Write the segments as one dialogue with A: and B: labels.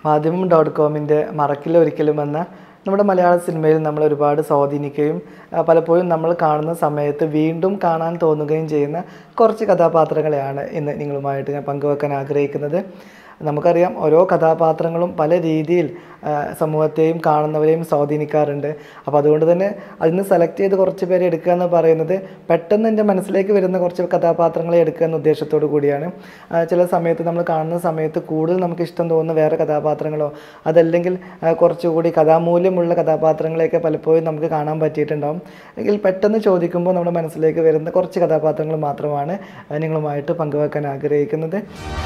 A: മാധ്യമം ഡോട്ട് കോമിൻ്റെ മറക്കില്ല ഒരിക്കലും എന്ന നമ്മുടെ മലയാള സിനിമയിൽ നമ്മൾ ഒരുപാട് സ്വാധീനിക്കുകയും ആ, പലപ്പോഴും നമ്മൾ കാണുന്ന സമയത്ത് വീണ്ടും കാണാൻ തോന്നുകയും ചെയ്യുന്ന കുറച്ച് കഥാപാത്രങ്ങളെയാണ് ഇന്ന് നിങ്ങളുമായിട്ട് ഞാൻ പങ്കുവെക്കാൻ ആഗ്രഹിക്കുന്നത് നമുക്കറിയാം ഓരോ കഥാപാത്രങ്ങളും പല രീതിയിൽ ആ, സമൂഹത്തെയും കാണുന്നവരെയും സ്വാധീനിക്കാറുണ്ട് അപ്പോൾ അതുകൊണ്ട് തന്നെ അതിന് സെലക്ട് ചെയ്ത് കുറച്ച് പേരെ എടുക്കുക എന്ന് പറയുന്നത് പെട്ടെന്ന് എൻ്റെ മനസ്സിലേക്ക് വരുന്ന കുറച്ച് കഥാപാത്രങ്ങളെ എടുക്കുക എന്ന ഉദ്ദേശത്തോടു കൂടിയാണ് ആ, ചില സമയത്ത് നമ്മൾ കാണുന്ന സമയത്ത് കൂടുതൽ നമുക്ക് ഇഷ്ടം തോന്നുന്ന വേറെ കഥാപാത്രങ്ങളോ അതല്ലെങ്കിൽ ആ, കുറച്ചുകൂടി കഥാമൂല്യമുള്ള കഥാപാത്രങ്ങളെയൊക്കെ പലപ്പോഴും നമുക്ക് കാണാൻ പറ്റിയിട്ടുണ്ടാവും എങ്കിൽ പെട്ടെന്ന് ചോദിക്കുമ്പോൾ നമ്മുടെ മനസ്സിലേക്ക് വരുന്ന കുറച്ച് കഥാപാത്രങ്ങൾ മാത്രമാണ് ആ, നിങ്ങളുമായിട്ട് പങ്കുവെക്കാൻ ആഗ്രഹിക്കുന്നത്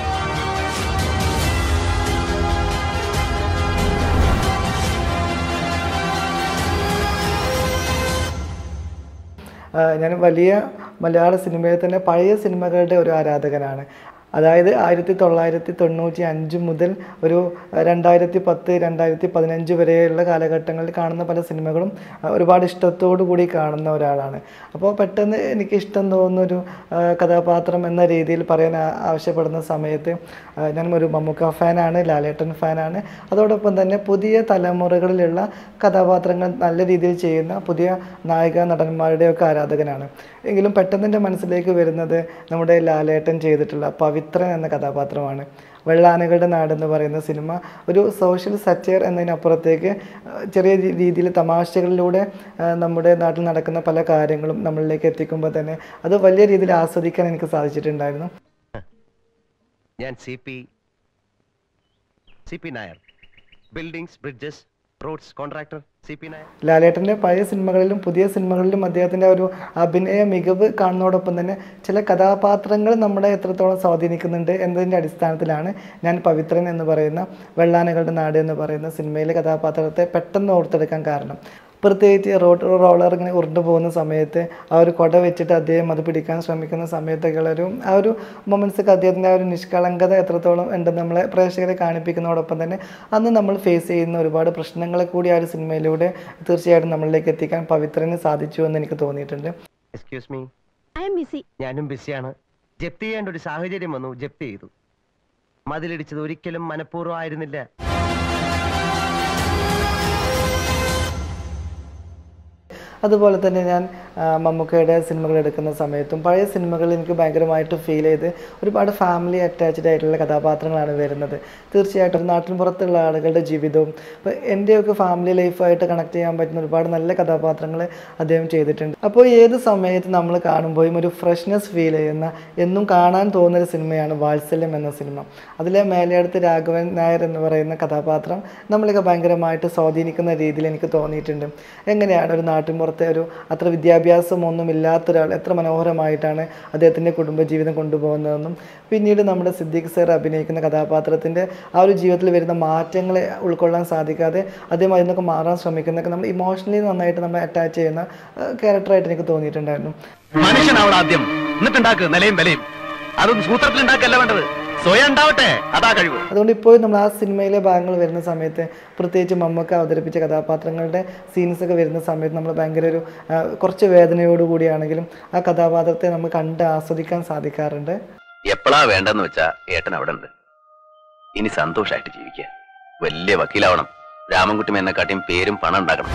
A: ആ, ഞാൻ വലിയ മലയാള സിനിമയിൽ തന്നെ പഴയ സിനിമകളുടെ ഒരു ആരാധകനാണ് അതായത് ആയിരത്തി തൊള്ളായിരത്തി തൊണ്ണൂറ്റി അഞ്ച് മുതൽ ഒരു രണ്ടായിരത്തി പത്ത് രണ്ടായിരത്തി പതിനഞ്ച് വരെയുള്ള കാലഘട്ടങ്ങളിൽ കാണുന്ന പല സിനിമകളും ആ, ഒരുപാട് ഇഷ്ടത്തോടു കൂടി കാണുന്ന ഒരാളാണ് അപ്പോൾ പെട്ടെന്ന് എനിക്ക് ഇഷ്ടം തോന്നുന്നൊരു ആ, കഥാപാത്രം എന്ന രീതിയിൽ പറയാൻ ആ- ആവശ്യപ്പെടുന്ന സമയത്ത് ആ, ഞാൻ ഒരു മമ്മൂക്ക ഫാനാണ് ലാലേട്ടൻ ഫാനാണ് അതോടൊപ്പം തന്നെ പുതിയ തലമുറകളിലുള്ള കഥാപാത്രങ്ങൾ നല്ല രീതിയിൽ ചെയ്യുന്ന പുതിയ നായിക നടന്മാരുടെയൊക്കെ ആരാധകനാണ് എങ്കിലും പെട്ടെന്ന് എൻ്റെ മനസ്സിലേക്ക് വരുന്നത് നമ്മുടെ ലാലേട്ടൻ ചെയ്തിട്ടുള്ള പവിത്രൻ എന്ന കഥാപാത്രമാണ് വെള്ളാനകളുടെ നാട് എന്ന് പറയുന്ന സിനിമ ഒരു സോഷ്യൽ സച്ചയർ എന്നതിനപ്പുറത്തേക്ക് ആ, ചെറിയ രീ- രീതിയിൽ തമാശകളിലൂടെ ആ, നമ്മുടെ നാട്ടിൽ നടക്കുന്ന പല കാര്യങ്ങളും നമ്മളിലേക്ക് എത്തിക്കുമ്പോൾ തന്നെ അത് വലിയ രീതിയിൽ ആസ്വദിക്കാൻ എനിക്ക് സാധിച്ചിട്ടുണ്ടായിരുന്നു
B: ഞാൻ C P C P Nair buildings bridges roads contractor C P Nair
A: ലാലേട്ടൻ്റെ പഴയ സിനിമകളിലും പുതിയ സിനിമകളിലും അദ്ദേഹത്തിൻ്റെ ഒരു അഭിനയ മികവ് കാണുന്നതോടൊപ്പം തന്നെ ചില കഥാപാത്രങ്ങൾ നമ്മളെ എത്രത്തോളം സ്വാധീനിക്കുന്നുണ്ട് എന്നതിൻ്റെ അടിസ്ഥാനത്തിലാണ് ഞാൻ പവിത്രൻ എന്ന് പറയുന്ന വെള്ളാനകളുടെ നാട് എന്ന് പറയുന്ന സിനിമയിലെ കഥാപാത്രത്തെ പെട്ടെന്ന് ഓർത്തെടുക്കാൻ കാരണം പ്രത്യേകിച്ച് റോഡ് റോളർ ഇങ്ങനെ ഉരുണ്ടു പോകുന്ന സമയത്ത് ആ ഒരു കൊട വെച്ചിട്ട് അദ്ദേഹം അത് പിടിക്കാൻ ശ്രമിക്കുന്ന സമയത്തൊക്കെയുള്ള ഒരു ആ ഒരു മൊമെൻറ്റ്സൊക്കെ അദ്ദേഹത്തിൻ്റെ ആ ഒരു നിഷ്കളങ്കത എത്രത്തോളം ഉണ്ടെന്ന് നമ്മളെ പ്രേക്ഷകരെ കാണിപ്പിക്കുന്നതോടൊപ്പം തന്നെ അന്ന് നമ്മൾ ഫേസ് ചെയ്യുന്ന ഒരുപാട് പ്രശ്നങ്ങളെ കൂടി ആ ഒരു സിനിമയിലൂടെ തീർച്ചയായിട്ടും നമ്മളിലേക്ക് എത്തിക്കാൻ പവിത്രന് സാധിച്ചു എന്ന് എനിക്ക് തോന്നിയിട്ടുണ്ട്
B: excuse me
C: I'm busy
B: ഞാനും ബിസിയാണ് ജപ്തി ചെയ്യേണ്ട ഒരു സാഹചര്യം വന്നു ജപ്തി ചെയ്തു മതിലിടിച്ചത് ഒരിക്കലും മനഃപൂർവ്വം ആയിരുന്നില്ല
A: അതുപോലെ തന്നെ ഞാൻ ആ, മമ്മൂക്കയുടെ സിനിമകൾ എടുക്കുന്ന സമയത്തും പഴയ സിനിമകൾ എനിക്ക് ഭയങ്കരമായിട്ട് ഫീൽ ചെയ്ത് ഒരുപാട് ഫാമിലി അറ്റാച്ച്ഡ് ആയിട്ടുള്ള കഥാപാത്രങ്ങളാണ് വരുന്നത് തീർച്ചയായിട്ടും നാട്ടിൻ പുറത്തുള്ള ആളുകളുടെ ജീവിതവും ഇപ്പോൾ എൻ്റെയൊക്കെ ഫാമിലി ലൈഫായിട്ട് കണക്ട് ചെയ്യാൻ പറ്റുന്ന ഒരുപാട് നല്ല കഥാപാത്രങ്ങൾ അദ്ദേഹം ചെയ്തിട്ടുണ്ട് അപ്പോൾ ഏത് സമയത്ത് നമ്മൾ കാണുമ്പോഴും ഒരു ഫ്രഷ്നെസ് ഫീൽ ചെയ്യുന്ന എന്നും കാണാൻ തോന്നുന്ന ഒരു സിനിമയാണ് വാത്സല്യം എന്ന സിനിമ അതിലെ മേലെടുത്ത് രാഘവൻ നായർ എന്ന് പറയുന്ന കഥാപാത്രം നമ്മളൊക്കെ ഭയങ്കരമായിട്ട് സ്വാധീനിക്കുന്ന രീതിയിൽ എനിക്ക് തോന്നിയിട്ടുണ്ട് എങ്ങനെയാണ് ഒരു നാട്ടിൻപുറത്തെ ഒരു അത്ര വിദ്യാഭ്യാസം ഒന്നും ഇല്ലാത്ത ഒരാൾ എത്ര മനോഹരമായിട്ടാണ് അദ്ദേഹത്തിൻ്റെ കുടുംബജീവിതം കൊണ്ടുപോകുന്നതെന്നും പിന്നീട് നമ്മുടെ സിദ്ദീഖ് സർ അഭിനയിക്കുന്ന കഥാപാത്രത്തിൻ്റെ ആ ഒരു ജീവിതത്തിൽ വരുന്ന മാറ്റങ്ങളെ ഉൾക്കൊള്ളാൻ സാധിക്കാതെ അദ്ദേഹം അതിൽ നിന്നൊക്കെ മാറാൻ ശ്രമിക്കുന്നതൊക്കെ നമ്മൾ ഇമോഷണലി നന്നായിട്ട് നമ്മൾ അറ്റാച്ച് ചെയ്യുന്ന ക്യാരക്ടറായിട്ട് എനിക്ക് തോന്നിയിട്ടുണ്ടായിരുന്നു
D: മനുഷ്യനാവണം ആദ്യം എന്നിട്ടുണ്ടാക്ക് നിലയും വിലയും അതൊന്നും സൂത്രത്തിൽ ഉണ്ടാക്കല്ല വേണ്ടത് സ്വയം ഉണ്ടാവട്ടെ അതാ കഴിവ്
A: അതുകൊണ്ട് ഇപ്പോഴും നമ്മൾ ആ സിനിമയിലെ ഭാഗങ്ങൾ വരുന്ന സമയത്ത് പ്രത്യേകിച്ച് മമ്മക്ക് അവതരിപ്പിച്ച കഥാപാത്രങ്ങളുടെ സീൻസ് ഒക്കെ വരുന്ന സമയത്ത് നമ്മൾ ഭയങ്കര ഒരു ആ, കുറച്ച് വേദനയോട് കൂടിയാണെങ്കിലും ആ കഥാപാത്രത്തെ നമുക്ക് കണ്ട് ആസ്വദിക്കാൻ സാധിക്കാറുണ്ട്
D: എപ്പോഴാ വേണ്ടെന്ന് വെച്ചാ ഏട്ടൻ അവിടെ ഉണ്ട് ഇനി സന്തോഷായിട്ട് ജീവിക്കുക വലിയ വക്കീലാവണം രാമൻകുട്ടി എന്നെക്കാട്ടിയും പേരും പണം ഉണ്ടാക്കണം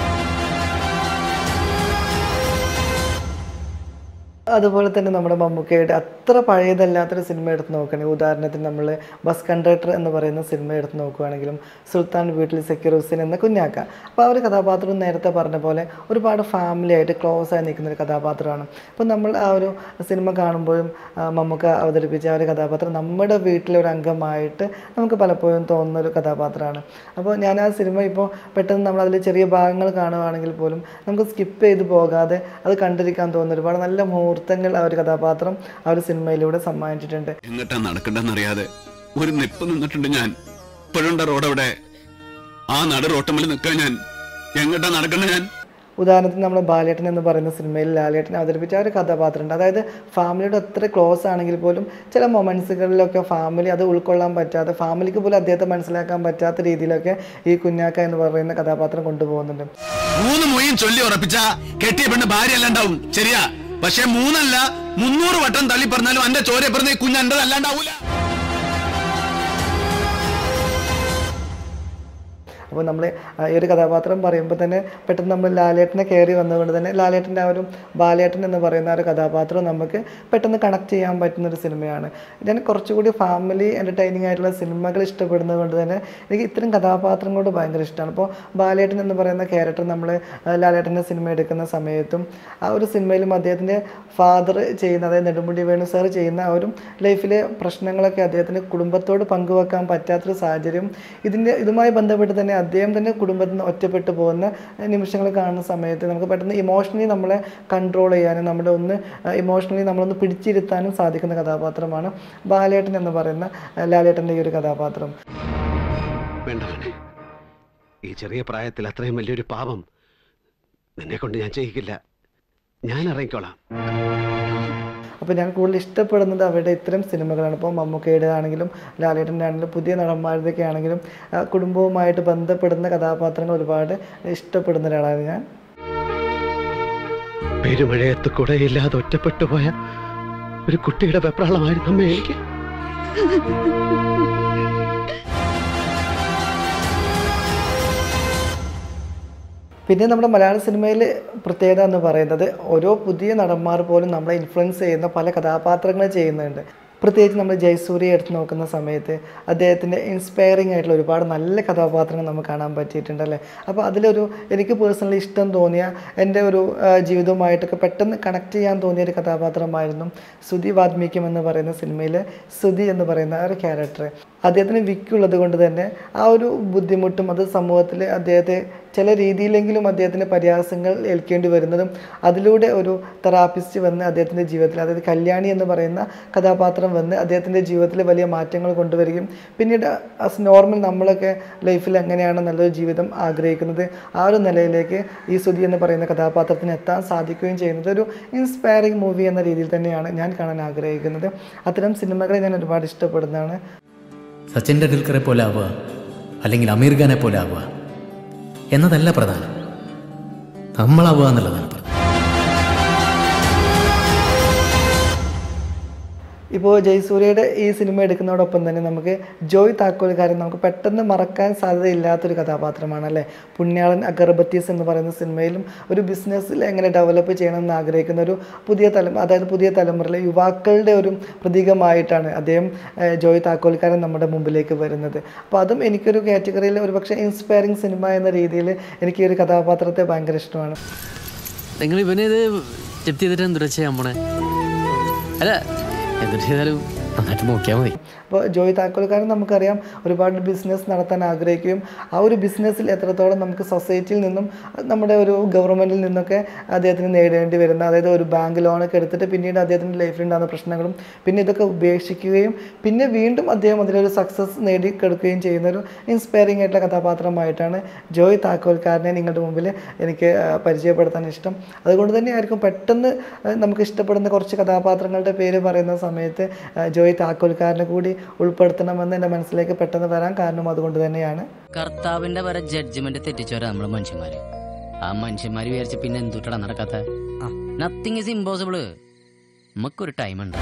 A: അതുപോലെ തന്നെ നമ്മുടെ മമ്മൂക്കയുടെ അത്ര പഴയതല്ലാത്തൊരു സിനിമ എടുത്ത് നോക്കുകയാണെങ്കിൽ ഉദാഹരണത്തിന് നമ്മൾ ബസ് കണ്ടക്ടർ എന്ന് പറയുന്ന സിനിമ എടുത്ത് നോക്കുകയാണെങ്കിലും സുൽത്താൻ വീട്ടിൽ സെക്യൂർ ഹുസൈൻ എന്ന കുഞ്ഞാക്ക അപ്പോൾ ആ ഒരു കഥാപാത്രം നേരത്തെ പറഞ്ഞ പോലെ ഒരുപാട് ഫാമിലി ആയിട്ട് ക്ലോസ് ആയി നിൽക്കുന്ന ഒരു കഥാപാത്രമാണ് അപ്പോൾ നമ്മൾ ആ ഒരു സിനിമ കാണുമ്പോഴും ആ, മമ്മൂക്ക അവതരിപ്പിച്ച ആ ഒരു കഥാപാത്രം നമ്മുടെ വീട്ടിലെ ഒരു അംഗമായിട്ട് നമുക്ക് പലപ്പോഴും തോന്നുന്ന ഒരു കഥാപാത്രമാണ് അപ്പോൾ ഞാൻ ആ സിനിമ ഇപ്പോൾ പെട്ടെന്ന് നമ്മൾ അതിൽ ചെറിയ ഭാഗങ്ങൾ കാണുകയാണെങ്കിൽ പോലും നമുക്ക് സ്കിപ്പ് ചെയ്ത് പോകാതെ അത് കണ്ടിരിക്കാൻ തോന്നുന്ന ഒരുപാട് നല്ല മുഹൂർത്തങ്ങൾ ആ ഒരു കഥാപാത്രം ആ ഒരു സിനിമയിലൂടെ സമ്മാനിച്ചിട്ടുണ്ട്
E: എങ്ങട്ടാ നടക്കണ്ടെന്നറിയാതെ ഒരു നിപ്പ് നിന്നിട്ടുണ്ട് ഞാൻ ഇപ്പോഴുണ്ട റോഡ് അവിടെ ആ നട റോട്ടമ്മൽ നിൽക്കാൻ ഞാൻ എങ്ങട്ടാ നടക്കണ്ട ഞാൻ
A: ഉദാഹരണത്തിന് നമ്മൾ ബാലേട്ടൻ എന്ന് പറയുന്ന സിനിമയിൽ ലാലേട്ടൻ അവതരിപ്പിച്ച ആ ഒരു കഥാപാത്രമുണ്ട് അതായത് ഫാമിലിയോട് എത്ര ക്ലോസ് ആണെങ്കിൽ പോലും ചില മൊമെൻറ്റ്സുകളിലൊക്കെ ഫാമിലി അത് ഉൾക്കൊള്ളാൻ പറ്റാതെ ഫാമിലിക്ക് പോലും അദ്ദേഹത്തെ മനസ്സിലാക്കാൻ പറ്റാത്ത രീതിയിലൊക്കെ ഈ കുഞ്ഞാക്ക എന്ന് പറയുന്ന കഥാപാത്രം കൊണ്ടുപോകുന്നുണ്ട്
E: മൂന്ന് മൊയ്യും ചൊല്ലി ഉറപ്പിച്ച കെട്ടിയ പെണ്ണ് ഭാര്യ അല്ലാണ്ടാവും ശരിയാ പക്ഷെ മൂന്നല്ല മുന്നൂറ് വട്ടം തള്ളി പറഞ്ഞാലും എന്റെ ചോര പറഞ്ഞ കുഞ്ഞ് എന്റേത് അല്ലാണ്ടാവൂല
A: അപ്പോൾ നമ്മൾ ഈ ഒരു കഥാപാത്രം പറയുമ്പോൾ തന്നെ പെട്ടെന്ന് നമ്മൾ ലാലേട്ടനെ കയറി വന്നതുകൊണ്ട് തന്നെ ലാലേട്ടൻ്റെ ആ ഒരു ബാലേട്ടൻ എന്ന് പറയുന്ന ആ ഒരു കഥാപാത്രം നമുക്ക് പെട്ടെന്ന് കണക്ട് ചെയ്യാൻ പറ്റുന്ന ഒരു സിനിമയാണ് ഞാൻ കുറച്ചുകൂടി ഫാമിലി എൻ്റർടൈനിങ് ആയിട്ടുള്ള സിനിമകൾ ഇഷ്ടപ്പെടുന്നത് കൊണ്ട് തന്നെ എനിക്ക് ഇത്തരം കഥാപാത്രങ്ങളോട് ഭയങ്കര ഇഷ്ടമാണ് അപ്പോൾ ബാലേട്ടൻ എന്ന് പറയുന്ന ക്യാരക്ടർ നമ്മൾ ലാലേട്ടൻ്റെ സിനിമ എടുക്കുന്ന സമയത്തും ആ ഒരു സിനിമയിലും അദ്ദേഹത്തിൻ്റെ ഫാദർ ചെയ്യുന്ന അതായത് നെടുമുടി വേണു സാർ ചെയ്യുന്ന ആ ഒരു ലൈഫിലെ പ്രശ്നങ്ങളൊക്കെ അദ്ദേഹത്തിൻ്റെ കുടുംബത്തോട് പങ്കുവെക്കാൻ പറ്റാത്തൊരു സാഹചര്യം ഇതിൻ്റെ ഇതുമായി ബന്ധപ്പെട്ട് തന്നെ അദ്ദേഹം തന്നെ കുടുംബത്തിൽ നിന്ന് ഒറ്റപ്പെട്ടു പോകുന്ന നിമിഷങ്ങൾ കാണുന്ന സമയത്ത് നമുക്ക് പെട്ടെന്ന് ഇമോഷണലി നമ്മളെ കൺട്രോൾ ചെയ്യാനും നമ്മളെ ഒന്ന് ഇമോഷണലി നമ്മളൊന്ന് പിടിച്ചിരുത്താനും സാധിക്കുന്ന കഥാപാത്രമാണ് ബാലേട്ടൻ എന്ന് പറയുന്ന ലാലേട്ടൻ്റെ ഈ ഒരു കഥാപാത്രം
C: വേണ്ട മോനെ ഈ ചെറിയ പ്രായത്തിൽ അത്രയും വലിയൊരു പാപം നിന്നെ കൊണ്ട് ഞാൻ ചെയ്യിക്കില്ല ഞാൻ ഇറങ്ങിക്കോളാം
A: അപ്പോൾ ഞാൻ കൂടുതൽ ഇഷ്ടപ്പെടുന്നത് അവരുടെ ഇത്തരം സിനിമകളാണ് ഇപ്പോൾ മമ്മൂക്കയുടെ ആണെങ്കിലും ലാലേട്ടൻ്റെ ആണെങ്കിലും പുതിയ നടന്മാരുടെയൊക്കെ ആണെങ്കിലും ആ, കുടുംബവുമായിട്ട് ബന്ധപ്പെടുന്ന കഥാപാത്രങ്ങൾ ഒരുപാട് ഇഷ്ടപ്പെടുന്ന ഒരാളാണ് ഞാൻ
C: പെരുമഴയത്ത് കുടയില്ലാതെ ഒറ്റപ്പെട്ടു പോയ ഒരു കുട്ടിയുടെ വെപ്രാളമായിരുന്നു അമ്മ എനിക്ക്
A: പിന്നെ നമ്മുടെ മലയാള സിനിമയിൽ പ്രത്യേകത എന്ന് പറയുന്നത് ഓരോ പുതിയ നടന്മാർ പോലും നമ്മളെ ഇൻഫ്ലുവൻസ് ചെയ്യുന്ന പല കഥാപാത്രങ്ങൾ ചെയ്യുന്നുണ്ട് പ്രത്യേകിച്ച് നമ്മൾ ജയസൂര്യ എടുത്ത് നോക്കുന്ന സമയത്ത് അദ്ദേഹത്തിൻ്റെ ഇൻസ്പയറിംഗ് ആയിട്ടുള്ള ഒരുപാട് നല്ല കഥാപാത്രങ്ങൾ നമുക്ക് കാണാൻ പറ്റിയിട്ടുണ്ട് അല്ലേ അപ്പോൾ അതിലൊരു എനിക്ക് പേഴ്സണലി ഇഷ്ടം തോന്നിയ എൻ്റെ ഒരു ആ, ജീവിതവുമായിട്ടൊക്കെ പെട്ടെന്ന് കണക്ട് ചെയ്യാൻ തോന്നിയ ഒരു കഥാപാത്രമായിരുന്നു സുധി വാത്മീക്യം എന്ന് പറയുന്ന സിനിമയിലെ സുധി എന്ന് പറയുന്ന ആ ഒരു ക്യാരക്ടർ അദ്ദേഹത്തിന് വിക്കുള്ളത് കൊണ്ട് തന്നെ ആ ഒരു ബുദ്ധിമുട്ടും അത് സമൂഹത്തിൽ അദ്ദേഹത്തെ ചില രീതിയിലെങ്കിലും അദ്ദേഹത്തിന് പരിഹാസങ്ങൾ ഏൽക്കേണ്ടി വരുന്നതും അതിലൂടെ ഒരു തെറാപ്പിസ്റ്റ് വന്ന് അദ്ദേഹത്തിൻ്റെ ജീവിതത്തിൽ അതായത് കല്യാണി എന്ന് പറയുന്ന കഥാപാത്രം വന്ന് അദ്ദേഹത്തിൻ്റെ ജീവിതത്തിൽ വലിയ മാറ്റങ്ങൾ കൊണ്ടുവരികയും പിന്നീട് ആസ് നോർമൽ നമ്മളൊക്കെ ലൈഫിൽ എങ്ങനെയാണ് നല്ലൊരു ജീവിതം ആഗ്രഹിക്കുന്നത് ആ ഒരു നിലയിലേക്ക് ഈ സുധി എന്ന് പറയുന്ന കഥാപാത്രത്തിന് എത്താൻ സാധിക്കുകയും ചെയ്യുന്നത് ഒരു ഇൻസ്പയറിംഗ് മൂവി എന്ന രീതിയിൽ തന്നെയാണ് ഞാൻ കാണാൻ ആഗ്രഹിക്കുന്നത് അത്തരം സിനിമകളെ ഞാൻ ഒരുപാട് ഇഷ്ടപ്പെടുന്നതാണ്
F: സച്ചിൻ ടെണ്ടുൽക്കറെ പോലെ ആവുക അല്ലെങ്കിൽ അമീർ ഖാനെ പോലെ ആവുക എന്നതല്ല പ്രധാനം നമ്മളാവുക എന്നുള്ളതാണ് പ്രധാനം
A: ഇപ്പോൾ ജയസൂര്യയുടെ ഈ സിനിമ എടുക്കുന്നതോടൊപ്പം തന്നെ നമുക്ക് ജോയ് താക്കോൽക്കാരൻ നമുക്ക് പെട്ടെന്ന് മറക്കാൻ സാധ്യതയില്ലാത്തൊരു കഥാപാത്രമാണ് അല്ലേ പുണ്യാളൻ അഗർബത്തീസ് എന്ന് പറയുന്ന സിനിമയിലും ഒരു ബിസിനസ്സിൽ എങ്ങനെ ഡെവലപ്പ് ചെയ്യണമെന്ന് ആഗ്രഹിക്കുന്ന ഒരു പുതിയ തലമുറ അതായത് പുതിയ തലമുറയിലെ യുവാക്കളുടെ ഒരു പ്രതീകമായിട്ടാണ് അദ്ദേഹം ഏഹ്, ജോയ് താക്കോൽക്കാരൻ നമ്മുടെ മുമ്പിലേക്ക് വരുന്നത് അപ്പോൾ അതും എനിക്കൊരു കാറ്റഗറിയിൽ ഒരു പക്ഷേ ഇൻസ്പയറിംഗ് സിനിമ എന്ന രീതിയിൽ എനിക്ക് ഈ ഒരു കഥാപാത്രത്തെ ഭയങ്കര ഇഷ്ടമാണ്
G: നിങ്ങൾ ഇവനെ ഇത് ജപ്തി ചെയ്തിട്ട് എന്തുവാ ചെയ്യാൻ പോണേ അല്ല എന്തിട്ട് ചെയ്താലും നന്നായിട്ട് നോക്കിയാൽ മതി
A: അപ്പോൾ ജോയ് താക്കോൽക്കാരൻ നമുക്കറിയാം ഒരുപാട് ബിസിനസ് നടത്താൻ ആഗ്രഹിക്കുകയും ആ ഒരു ബിസിനസ്സിൽ എത്രത്തോളം നമുക്ക് സൊസൈറ്റിയിൽ നിന്നും നമ്മുടെ ഒരു ഗവൺമെൻറ്റിൽ നിന്നൊക്കെ അദ്ദേഹത്തിന് നേടേണ്ടി വരുന്ന അതായത് ഒരു ബാങ്ക് ലോണൊക്കെ എടുത്തിട്ട് പിന്നീട് അദ്ദേഹത്തിൻ്റെ ലൈഫിലുണ്ടാകുന്ന പ്രശ്നങ്ങളും പിന്നെ ഇതൊക്കെ ഉപേക്ഷിക്കുകയും പിന്നെ വീണ്ടും അദ്ദേഹം അതിലൊരു സക്സസ് നേടിക്കെടുക്കുകയും ചെയ്യുന്ന ഒരു ഇൻസ്പയറിംഗ് ആയിട്ടുള്ള കഥാപാത്രമായിട്ടാണ് ജോയ് താക്കോൽക്കാരനെ നിങ്ങളുടെ മുമ്പിൽ എനിക്ക് ആ, പരിചയപ്പെടുത്താൻ ഇഷ്ടം അതുകൊണ്ട് തന്നെയായിരിക്കും പെട്ടെന്ന് ആ, നമുക്ക് ഇഷ്ടപ്പെടുന്ന കുറച്ച് കഥാപാത്രങ്ങളുടെ പേര് പറയുന്ന സമയത്ത് ആ, ജോയ് താക്കോൽക്കാരനെ കൂടി ഉൾപ്പെടുത്തണമെന്ന് എൻ്റെ മനസ്സിലേക്ക് പെട്ടെന്ന് വരാൻ കാരണം അതുകൊണ്ട് തന്നെയാണ്
G: കർത്താവിന്റെ വരെ ജഡ്ജ്മെന്റ് തെറ്റിച്ചവരാ നമ്മള് മനുഷ്യന്മാര് ആ മനുഷ്യന്മാര് വിചാരിച്ച പിന്നെ എന്തുട്ടടാ നടക്കാത്ത നത്തിങ് ഇസ് ഇമ്പോസിബിള് നമുക്കൊരു ടൈം ഉണ്ട്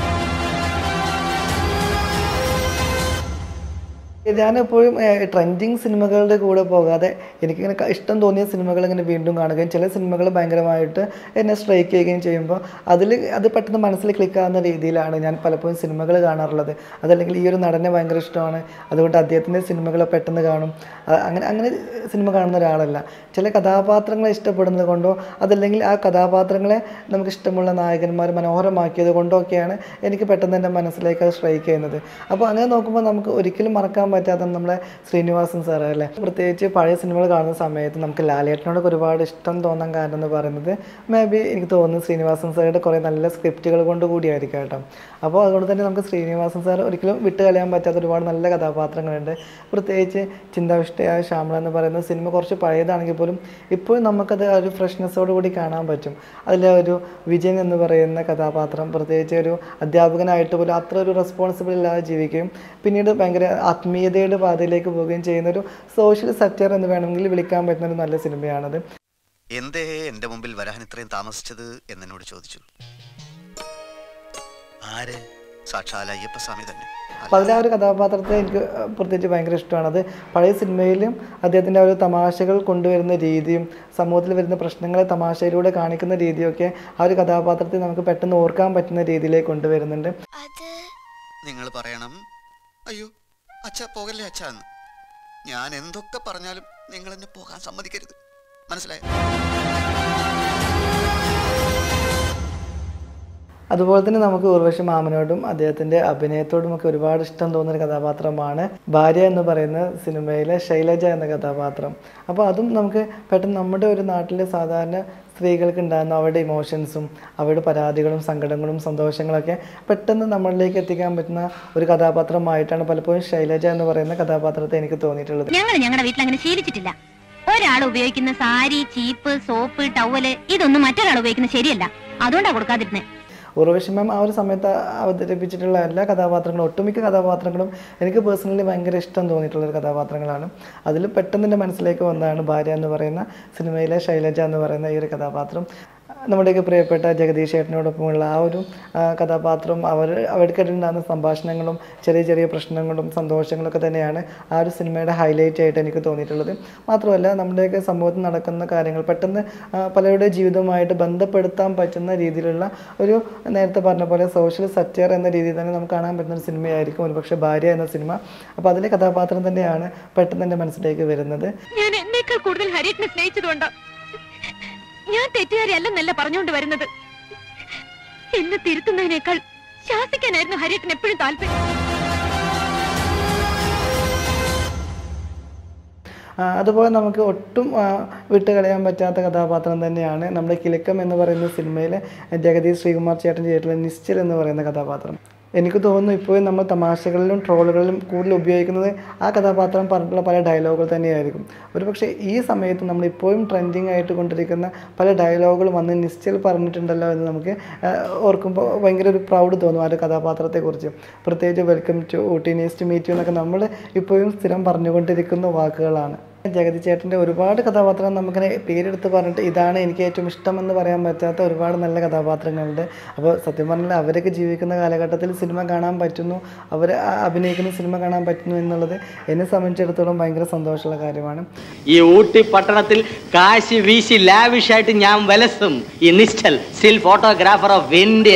A: ഞാനെപ്പോഴും ട്രെൻഡിങ് സിനിമകളുടെ കൂടെ പോകാതെ എനിക്കിങ്ങനെ ക- ഇഷ്ടം തോന്നിയ സിനിമകൾ ഇങ്ങനെ വീണ്ടും കാണുകയും ചില സിനിമകൾ ഭയങ്കരമായിട്ട് എന്നെ സ്ട്രൈക്ക് ചെയ്യുകയും ചെയ്യുമ്പോൾ അതിൽ അത് പെട്ടെന്ന് മനസ്സിൽ ക്ലിക്കാവുന്ന രീതിയിലാണ് ഞാൻ പലപ്പോഴും സിനിമകൾ കാണാറുള്ളത് അതല്ലെങ്കിൽ ഈ ഒരു നടനെ ഭയങ്കര ഇഷ്ടമാണ് അതുകൊണ്ട് അദ്ദേഹത്തിൻ്റെ സിനിമകൾ പെട്ടെന്ന് കാണും അ- അങ്ങനെ അങ്ങനെ സിനിമ കാണുന്ന ഒരാളല്ല ചില കഥാപാത്രങ്ങളെ ഇഷ്ടപ്പെടുന്നത് കൊണ്ടോ അതല്ലെങ്കിൽ ആ കഥാപാത്രങ്ങളെ നമുക്ക് ഇഷ്ടമുള്ള നായകന്മാർ മനോഹരമാക്കിയത് കൊണ്ടോ ഒക്കെയാണ് എനിക്ക് പെട്ടെന്ന് എൻ്റെ മനസ്സിലേക്ക് അത് സ്ട്രൈക്ക് ചെയ്യുന്നത് അപ്പോൾ അങ്ങനെ നോക്കുമ്പോൾ നമുക്ക് ഒരിക്കലും മറക്കാൻ പറ്റാത്ത നമ്മളെ ശ്രീനിവാസൻ സാറ് അല്ലേ പ്രത്യേകിച്ച് പഴയ സിനിമകൾ കാണുന്ന സമയത്ത് നമുക്ക് ലാലേട്ടനോടൊക്കെ ഒരുപാട് ഇഷ്ടം തോന്നാൻ കാരണം എന്ന് പറയുന്നത് മേ ബി എനിക്ക് തോന്നുന്നു ശ്രീനിവാസൻ സാറുടെ കുറേ നല്ല സ്ക്രിപ്റ്റുകൾ കൊണ്ട് കൂടിയായിരിക്കും കേട്ടോ അപ്പോൾ അതുകൊണ്ട് തന്നെ നമുക്ക് ശ്രീനിവാസൻ സാർ ഒരിക്കലും വിട്ട് കളയാൻ പറ്റാത്ത ഒരുപാട് നല്ല കഥാപാത്രങ്ങളുണ്ട് പ്രത്യേകിച്ച് ചിന്താവിഷ്ടയായ ശ്യാമള എന്ന് പറയുന്ന സിനിമ കുറച്ച് പഴയതാണെങ്കിൽ പോലും ഇപ്പോഴും നമുക്കത് ആ ഒരു ഫ്രഷ്നെസ്സോട് കൂടി കാണാൻ പറ്റും അതിലെ ഒരു വിജയൻ എന്ന് പറയുന്ന കഥാപാത്രം പ്രത്യേകിച്ച് ഒരു അധ്യാപകനായിട്ട് പോലും അത്ര ഒരു റെസ്പോൺസിബിൾ ഇല്ലാതെ ജീവിക്കുകയും പിന്നീട് ഭയങ്കര ആത്മീയതയുടെ പാതയിലേക്ക് പോവുകയും ചെയ്യുന്ന ഒരു സോഷ്യൽ സറ്റർ എന്ന് വേണമെങ്കിൽ വിളിക്കാൻ പറ്റുന്ന ഒരു നല്ല സിനിമയാണത്
H: എന്തേ എന്റെ മുമ്പിൽ വരാൻ ഇത്രയും താമസിച്ചത് എന്നെന്നോട് ചോദിച്ചു ആര് സാക്ഷാൽ അയ്യപ്പസ്വാമി തന്നെ
A: അപ്പോൾ അതിലെ ആ ഒരു കഥാപാത്രത്തെ എനിക്ക് പ്രത്യേകിച്ച് ഭയങ്കര ഇഷ്ടമാണ് അത് പഴയ സിനിമയിലും അദ്ദേഹത്തിൻ്റെ ആ ഒരു തമാശകൾ കൊണ്ടുവരുന്ന രീതിയും സമൂഹത്തിൽ വരുന്ന പ്രശ്നങ്ങളെ തമാശയിലൂടെ കാണിക്കുന്ന രീതിയൊക്കെ ആ ഒരു കഥാപാത്രത്തെ നമുക്ക് പെട്ടെന്ന് ഓർക്കാൻ പറ്റുന്ന രീതിയിലേക്ക് കൊണ്ടുവരുന്നുണ്ട്
H: നിങ്ങൾ പറയണം അയ്യോ അച്ഛ പോകല്ലേ അച്ഛ എന്ന് ഞാൻ എന്തൊക്കെ പറഞ്ഞാലും നിങ്ങൾ എന്നെ പോകാൻ സമ്മതിക്കരുത് മനസ്സിലായോ
A: അതുപോലെ തന്നെ നമുക്ക് ഉർവശി മാമനോടും അദ്ദേഹത്തിൻ്റെ അഭിനയത്തോടും ഒക്കെ ഒരുപാട് ഇഷ്ടം തോന്നുന്ന ഒരു കഥാപാത്രമാണ് ഭാര്യ എന്ന് പറയുന്ന സിനിമയിലെ ശൈലജ എന്ന കഥാപാത്രം അപ്പോൾ അതും നമുക്ക് പെട്ടെന്ന് നമ്മുടെ ഒരു നാട്ടിലെ സാധാരണ സ്ത്രീകൾക്ക് ഉണ്ടാകുന്ന അവരുടെ ഇമോഷൻസും അവരുടെ പരാതികളും സങ്കടങ്ങളും സന്തോഷങ്ങളൊക്കെ പെട്ടെന്ന് നമ്മളിലേക്ക് എത്തിക്കാൻ പറ്റുന്ന ഒരു കഥാപാത്രമായിട്ടാണ് പലപ്പോഴും ശൈലജ എന്ന് പറയുന്ന കഥാപാത്രത്തെ എനിക്ക് തോന്നിയിട്ടുള്ളത്
I: ഞങ്ങൾ ഞങ്ങളുടെ വീട്ടിൽ അങ്ങനെ ശീലിച്ചിട്ടില്ല ഒരാൾ ഉപയോഗിക്കുന്ന സാരി ചീപ്പ് സോപ്പ് ടവല് ഇതൊന്നും മറ്റൊരാൾ ഉപയോഗിക്കുന്നത് ശരിയല്ല അതുകൊണ്ടാ കൊടുക്കാതിരുന്നേ
A: ഉർവശി മാം ആ ഒരു സമയത്ത് അവതരിപ്പിച്ചിട്ടുള്ള എല്ലാ കഥാപാത്രങ്ങളും ഒട്ടുമിക്ക കഥാപാത്രങ്ങളും എനിക്ക് പേഴ്സണലി ഭയങ്കര ഇഷ്ടം തോന്നിയിട്ടുള്ള ഒരു കഥാപാത്രങ്ങളാണ് അതിൽ പെട്ടെന്ന് എൻ്റെ മനസ്സിലേക്ക് വന്നതാണ് ഭാര്യ എന്ന് പറയുന്ന സിനിമയിലെ ശൈലജ എന്ന് പറയുന്ന ഈ ഒരു കഥാപാത്രം നമ്മുടെയൊക്കെ പ്രിയപ്പെട്ട ജഗദീഷ് ചേട്ടനോടൊപ്പമുള്ള ആ ഒരു ആ, കഥാപാത്രം അവർ അവർക്കിടയിലുണ്ടാകുന്ന സംഭാഷണങ്ങളും ചെറിയ ചെറിയ പ്രശ്നങ്ങളും സന്തോഷങ്ങളൊക്കെ തന്നെയാണ് ആ ഒരു സിനിമയുടെ ഹൈലൈറ്റ് ആയിട്ട് എനിക്ക് തോന്നിയിട്ടുള്ളത് മാത്രമല്ല നമ്മുടെയൊക്കെ സമൂഹത്തിൽ നടക്കുന്ന കാര്യങ്ങൾ പെട്ടെന്ന് ആ, പലരുടെ ജീവിതവുമായിട്ട് ബന്ധപ്പെടുത്താൻ പറ്റുന്ന രീതിയിലുള്ള ഒരു നേരത്തെ പറഞ്ഞ പോലെ സോഷ്യൽ സറ്റയർ എന്ന രീതിയിൽ തന്നെ നമുക്ക് കാണാൻ പറ്റുന്ന ഒരു സിനിമയായിരിക്കും ഒരുപക്ഷെ ഭാര്യ എന്ന സിനിമ അപ്പോൾ അതിലെ കഥാപാത്രം തന്നെയാണ് പെട്ടെന്ന് എൻ്റെ മനസ്സിലേക്ക് വരുന്നത്
I: ഞാൻ എന്നേക്കാൾ കൂടുതൽ ഹരിയേട്ടനെ സ്നേഹിച്ചതുകൊണ്ടാ ഞാൻ തെറ്റുകാരിയല്ലെന്നല്ല പറഞ്ഞുകൊണ്ട് വരുന്നത് എന്നെ തിരുത്തുന്നതിനേക്കാൾ ശാസിക്കാനായിരുന്നു ഹരിയേട്ടൻ എപ്പോഴും താല്പര്യം
A: ആ, അതുപോലെ നമുക്ക് ഒട്ടും ആ, വിട്ടുകളയാൻ പറ്റാത്ത കഥാപാത്രം തന്നെയാണ് നമ്മുടെ കിലക്കം എന്ന് പറയുന്ന സിനിമയിലെ ജഗദീഷ് ശ്രീകുമാർ ചേട്ടൻ ചെയ്തിട്ടുള്ള നിശ്ചൽ എന്ന് പറയുന്ന കഥാപാത്രം എനിക്ക് തോന്നുന്നു ഇപ്പോഴും നമ്മൾ തമാശകളിലും ട്രോളുകളിലും കൂടുതൽ ഉപയോഗിക്കുന്നത് ആ കഥാപാത്രം പറഞ്ഞിട്ടുള്ള പല ഡയലോഗുകൾ തന്നെയായിരിക്കും ഒരുപക്ഷെ ഈ സമയത്ത് നമ്മൾ ഇപ്പോഴും ട്രെൻഡിങ് ആയിട്ട് കൊണ്ടിരിക്കുന്ന പല ഡയലോഗുകളും അന്ന് നിശ്ചൽ പറഞ്ഞിട്ടുണ്ടല്ലോ എന്ന് നമുക്ക് ആ, ഓർക്കുമ്പോൾ ഭയങ്കര ഒരു പ്രൗഡ് തോന്നും ആ ഒരു കഥാപാത്രത്തെക്കുറിച്ച് പ്രത്യേകിച്ച് welcome to Ooty nice to meet you എന്നൊക്കെ നമ്മൾ ഇപ്പോഴും സ്ഥിരം പറഞ്ഞുകൊണ്ടിരിക്കുന്ന വാക്കുകളാണ് ജഗതി ചേട്ടൻ്റെ ഒരുപാട് കഥാപാത്രങ്ങൾ നമുക്കിങ്ങനെ പേരെടുത്ത് പറഞ്ഞിട്ട് ഇതാണ് എനിക്ക് ഏറ്റവും ഇഷ്ടമെന്ന് പറയാൻ പറ്റാത്ത ഒരുപാട് നല്ല കഥാപാത്രങ്ങളുണ്ട് അപ്പോൾ സത്യം പറഞ്ഞാൽ അവരൊക്കെ ജീവിക്കുന്ന കാലഘട്ടത്തിൽ സിനിമ കാണാൻ പറ്റുന്നു അവർ അഭിനയിക്കുന്ന സിനിമ കാണാൻ പറ്റുന്നു എന്നുള്ളത് എന്നെ സംബന്ധിച്ചിടത്തോളം ഭയങ്കര സന്തോഷമുള്ള കാര്യമാണ്
J: ഈ ഊട്ടി പട്ടണത്തിൽ കാശി വീശി ലാവിഷായിട്ട് ഞാൻ വലസും ഈ Nischal still photographer of India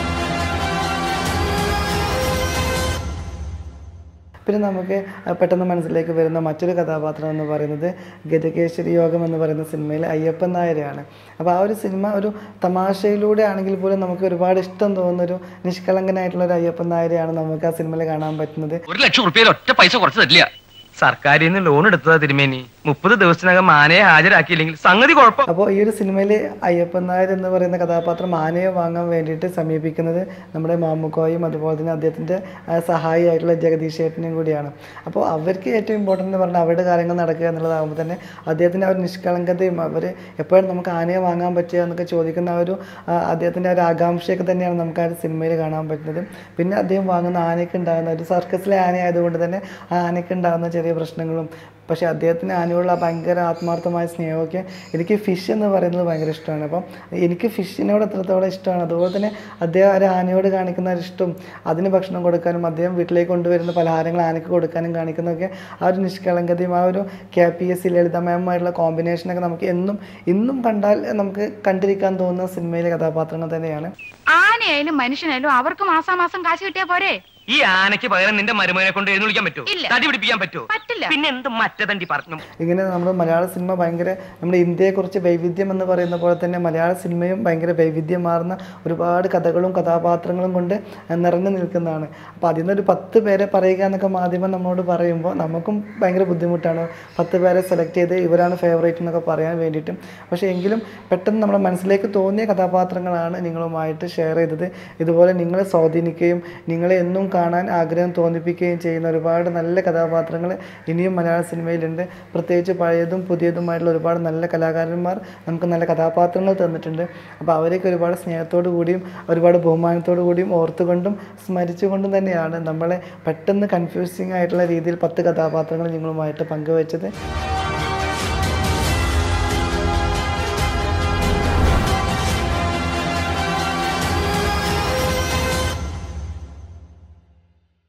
A: പിന്നെ നമുക്ക് അഹ് പെട്ടെന്ന് മനസ്സിലേക്ക് വരുന്ന മറ്റൊരു കഥാപാത്രം എന്ന് പറയുന്നത് ഗജകേശ്വരി യോഗം എന്ന് പറയുന്ന സിനിമയിൽ അയ്യപ്പൻ നായരെയാണ് അപ്പോൾ ആ ഒരു സിനിമ ഒരു തമാശയിലൂടെ ആണെങ്കിൽ പോലും നമുക്ക് ഒരുപാട് ഇഷ്ടം തോന്നുന്ന ഒരു നിഷ്കളങ്കനായിട്ടുള്ള ഒരു അയ്യപ്പൻ നായരെയാണ് നമുക്ക് ആ സിനിമയിൽ കാണാൻ പറ്റുന്നത്
K: ഒരു ലക്ഷം റുപ്യയിൽ ഒറ്റ പൈസ കുറച്ച് തരില്ല സർക്കാരിൽ നിന്ന് ലോൺ എടുത്തതാ തിരുമേനി മുപ്പത് ദിവസത്തിനകം ആനയെ ഹാജരാക്കിയില്ലെങ്കിൽ സംഗതി കുഴപ്പം
A: അപ്പോൾ ഈ ഒരു സിനിമയിൽ അയ്യപ്പൻ നായർ എന്ന് പറയുന്ന കഥാപാത്രം ആനയെ വാങ്ങാൻ വേണ്ടിയിട്ട് സമീപിക്കുന്നത് നമ്മുടെ മാമുക്കോയും അതുപോലെ തന്നെ അദ്ദേഹത്തിൻ്റെ സഹായിയായിട്ടുള്ള ജഗദീഷ് ചേട്ടനും കൂടിയാണ് അപ്പോൾ അവർക്ക് ഏറ്റവും ഇമ്പോർട്ടൻ്റ് എന്ന് പറഞ്ഞാൽ അവരുടെ കാര്യങ്ങൾ നടക്കുക എന്നുള്ളതാകുമ്പോൾ തന്നെ അദ്ദേഹത്തിൻ്റെ ആ ഒരു നിഷ്കളങ്കതയും അവർ എപ്പോഴും നമുക്ക് ആനയെ വാങ്ങാൻ പറ്റുക എന്നൊക്കെ ചോദിക്കുന്ന ആ ഒരു ആ, അദ്ദേഹത്തിൻ്റെ ആ ഒരു ആകാംക്ഷയൊക്കെ തന്നെയാണ് നമുക്ക് ആ ഒരു സിനിമയിൽ കാണാൻ പറ്റുന്നത് പിന്നെ അദ്ദേഹം വാങ്ങുന്ന ആനയ്ക്ക് ഉണ്ടാകുന്ന ഒരു സർക്കസിലെ ആന ആയതുകൊണ്ട് തന്നെ ആ ആനയ്ക്ക് ഉണ്ടാകുന്ന ചെറിയ പ്രശ്നങ്ങളും പക്ഷേ അദ്ദേഹത്തിന് ആനയോടുള്ള ആ ഭയങ്കര ആത്മാർത്ഥമായ സ്നേഹമൊക്കെ എനിക്ക് ഫിഷ് എന്ന് പറയുന്നത് ഭയങ്കര ഇഷ്ടമാണ് അപ്പം എനിക്ക് ഫിഷിനോട് എത്രത്തോളം ഇഷ്ടമാണ് അതുപോലെ തന്നെ അദ്ദേഹം ആ ഒരു ആനയോട് കാണിക്കുന്ന ഒരു ഇഷ്ടം അതിന് ഭക്ഷണം കൊടുക്കാനും അദ്ദേഹം വീട്ടിലേക്ക് കൊണ്ടുവരുന്ന പലഹാരങ്ങൾ ആനയ്ക്ക് കൊടുക്കാനും കാണിക്കുന്നതൊക്കെ ആ ഒരു നിഷ്കളങ്കതയും ആ ഒരു കെ പി എസ് സി ലളിതമയമായിട്ടുള്ള കോമ്പിനേഷനൊക്കെ നമുക്ക് എന്നും ഇന്നും കണ്ടാൽ നമുക്ക് കണ്ടിരിക്കാൻ തോന്നുന്ന സിനിമയിലെ കഥാപാത്രങ്ങൾ തന്നെയാണ്
L: ആനയായാലും മനുഷ്യനായാലും അവർക്ക് മാസാമാസം കാശ് കിട്ടിയാ പോരെ
K: ഈ ആനയ്ക്ക് പകരം നിന്റെ മരുമകനെ കൊണ്ട് എഴുന്നള്ളിക്കാൻ പറ്റുമോ
L: ഇല്ല.
K: തടി പിടിപ്പിക്കാൻ പറ്റുമോ
L: പറ്റില്ല.
K: പിന്നെ എന്ത് മറ്റതണ്ടി പറഞ്ഞു
A: ഇങ്ങനെ നമ്മുടെ മലയാള സിനിമ ഭയങ്കര നമ്മുടെ ഇന്ത്യയെക്കുറിച്ച് വൈവിധ്യം എന്ന് പറയുന്ന പോലെ തന്നെ മലയാള സിനിമയും ഭയങ്കര വൈവിധ്യമാർന്ന ഒരുപാട് കഥകളും കഥാപാത്രങ്ങളും കൊണ്ട് നിറഞ്ഞു നിൽക്കുന്നതാണ് അപ്പോൾ അതിൽ നിന്നൊരു പത്ത് പേരെ പറയുക എന്നൊക്കെ മാധ്യമം നമ്മളോട് പറയുമ്പോൾ നമുക്കും ഭയങ്കര ബുദ്ധിമുട്ടാണ് പത്ത് പേരെ സെലക്ട് ചെയ്ത് ഇവരാണ് ഫേവറേറ്റ് എന്നൊക്കെ പറയാൻ വേണ്ടിയിട്ടും പക്ഷേ എങ്കിലും പെട്ടെന്ന് നമ്മുടെ മനസ്സിലേക്ക് തോന്നിയ കഥാപാത്രങ്ങളാണ് നിങ്ങളുമായിട്ട് ഷെയർ ചെയ്തത് ഇതുപോലെ നിങ്ങളെ സ്വാധീനിക്കുകയും നിങ്ങളെ എന്നും കാണാൻ ആഗ്രഹം തോന്നിപ്പിക്കുകയും ചെയ്യുന്ന ഒരുപാട് നല്ല കഥാപാത്രങ്ങൾ ഇനിയും മലയാള സിനിമയിലുണ്ട് പ്രത്യേകിച്ച് പഴയതും പുതിയതുമായിട്ടുള്ള ഒരുപാട് നല്ല കലാകാരന്മാർ നമുക്ക് നല്ല കഥാപാത്രങ്ങൾ തന്നിട്ടുണ്ട് അപ്പോൾ അവരെയൊക്കെ ഒരുപാട് സ്നേഹത്തോടു കൂടിയും ഒരുപാട് ബഹുമാനത്തോടു കൂടിയും ഓർത്തുകൊണ്ടും സ്മരിച്ചുകൊണ്ടും തന്നെയാണ് നമ്മളെ പെട്ടെന്ന് കൺഫ്യൂസിങ് ആയിട്ടുള്ള രീതിയിൽ പത്ത് കഥാപാത്രങ്ങൾ നിങ്ങളുമായിട്ട് പങ്കുവച്ചത്